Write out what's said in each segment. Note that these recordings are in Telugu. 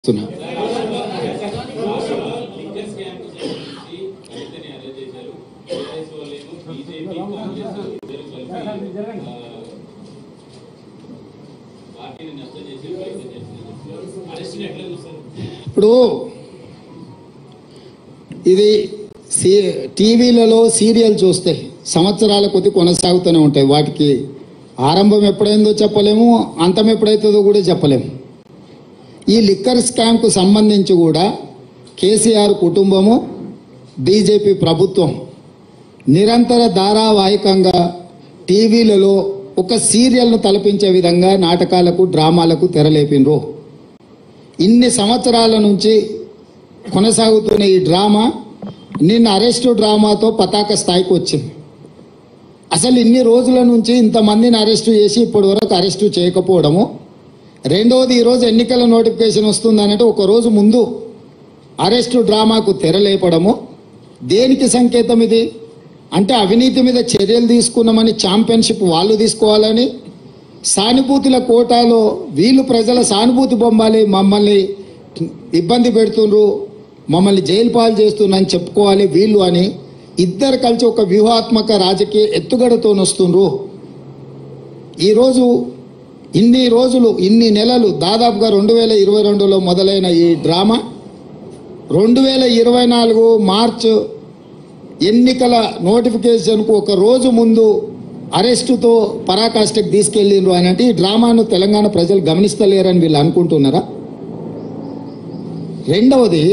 చేస్తున్నా లిక్కర్ స్కామ్ కు సంబంధించి కవితని అరెస్ట్ చేశారు టీఆర్ఎస్ వాళ్ళేమో బీజేపీ కాంగ్రెస్ ఇద్దరు కలిసి ఆ, పార్టీని నష్టం చేసే ప్రయత్నం చేస్తున్నారు అరెస్ట్ ఎట్లా చూస్తారు ఇప్పుడు ఇది సీ టీవీలలో సీరియల్ చూస్తే సంవత్సరాల కొద్ది కొనసాగుతూనే ఉంటాయి వాటికి ఆరంభం ఎప్పుడైందో చెప్పలేము అంతం ఎప్పుడైతుందో కూడా చెప్పలేము ఈ లిక్కర్ స్కామ్కు సంబంధించి కూడా కేసీఆర్ కుటుంబము బీజేపీ ప్రభుత్వం నిరంతర ధారావాహికంగా టీవీలలో ఒక సీరియల్ను తలపించే విధంగా నాటకాలకు డ్రామాలకు తెరలేపినరు ఇన్ని సంవత్సరాల నుంచి కొనసాగుతున్న ఈ డ్రామా నిన్న అరెస్టు డ్రామాతో పతాక స్థాయికి వచ్చింది అసలు ఇన్ని రోజుల నుంచి ఇంతమందిని అరెస్టు చేసి ఇప్పటి వరకు అరెస్టు చేయకపోవడము రెండవది ఈరోజు ఎన్నికల నోటిఫికేషన్ వస్తుందనంటే ఒక రోజు ముందు అరెస్టు డ్రామాకు తెరలేపడము దేనికి సంకేతం ఇది అంటే అవినీతి మీద చర్యలు తీసుకున్నామని ఛాంపియన్షిప్ వాళ్ళు తీసుకోవాలని సానుభూతుల కోటాలో వీళ్ళు ప్రజల సానుభూతి బొమ్మాలి మమ్మల్ని ఇబ్బంది పెడుతుండ్రు మమ్మల్ని జైలు పాలు చేస్తున్నారని చెప్పుకోవాలి వీళ్ళు అని ఇద్దరు కలిసి ఒక వ్యూహాత్మక రాజకీయ ఎత్తుగడతో వస్తుండ్రు ఈరోజు ఇన్ని రోజులు ఇన్ని నెలలు దాదాపుగా రెండు వేల ఇరవై రెండులో మొదలైన ఈ డ్రామా రెండు వేల ఇరవై నాలుగు మార్చ్ ఎన్నికల నోటిఫికేషన్కు ఒక రోజు ముందు అరెస్టుతో పరాకాష్ఠకి తీసుకెళ్ళిండ్రు అని అంటే ఈ డ్రామాను తెలంగాణ ప్రజలు గమనిస్తలేరని వీళ్ళు అనుకుంటున్నారా రెండవది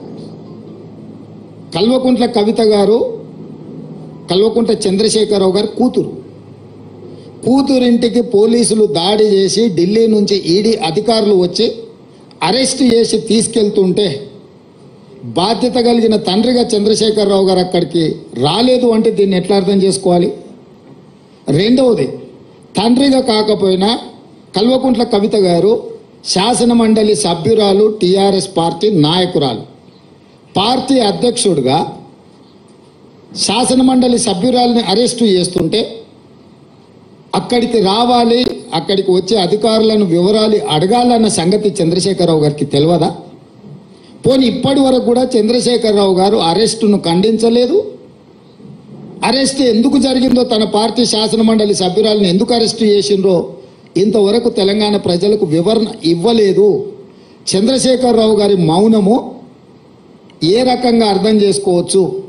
కల్వకుంట్ల కవిత గారు కల్వకుంట్ల చంద్రశేఖరరావు గారు కూతురు కూతురింటికి పోలీసులు దాడి చేసి ఢిల్లీ నుంచి ఈడీ అధికారులు వచ్చి అరెస్ట్ చేసి తీసుకెళ్తుంటే బాధ్యత కలిగిన తండ్రిగా చంద్రశేఖరరావు గారు అక్కడికి రాలేదు అంటే దీన్ని ఎట్లా అర్థం చేసుకోవాలి రెండవది తండ్రిగా కాకపోయినా కల్వకుంట్ల కవిత గారు శాసన మండలి సభ్యురాలు టీఆర్ఎస్ పార్టీ నాయకురాలు పార్టీ అధ్యక్షుడిగా శాసన మండలి సభ్యురాలని అరెస్టు చేస్తుంటే అక్కడికి రావాలి అక్కడికి వచ్చే అధికారులను వివరాలు అడగాలన్న సంగతి చంద్రశేఖరరావు గారికి తెలియదా పోనీ ఇప్పటి వరకు కూడా చంద్రశేఖరరావు గారు అరెస్టును ఖండించలేదు అరెస్ట్ ఎందుకు జరిగిందో తన పార్టీ శాసన మండలి సభ్యురాలను ఎందుకు అరెస్ట్ చేసిండ్రో ఇంతవరకు తెలంగాణ ప్రజలకు వివరణ ఇవ్వలేదు చంద్రశేఖరరావు గారి మౌనము ఏ రకంగా అర్థం చేసుకోవచ్చు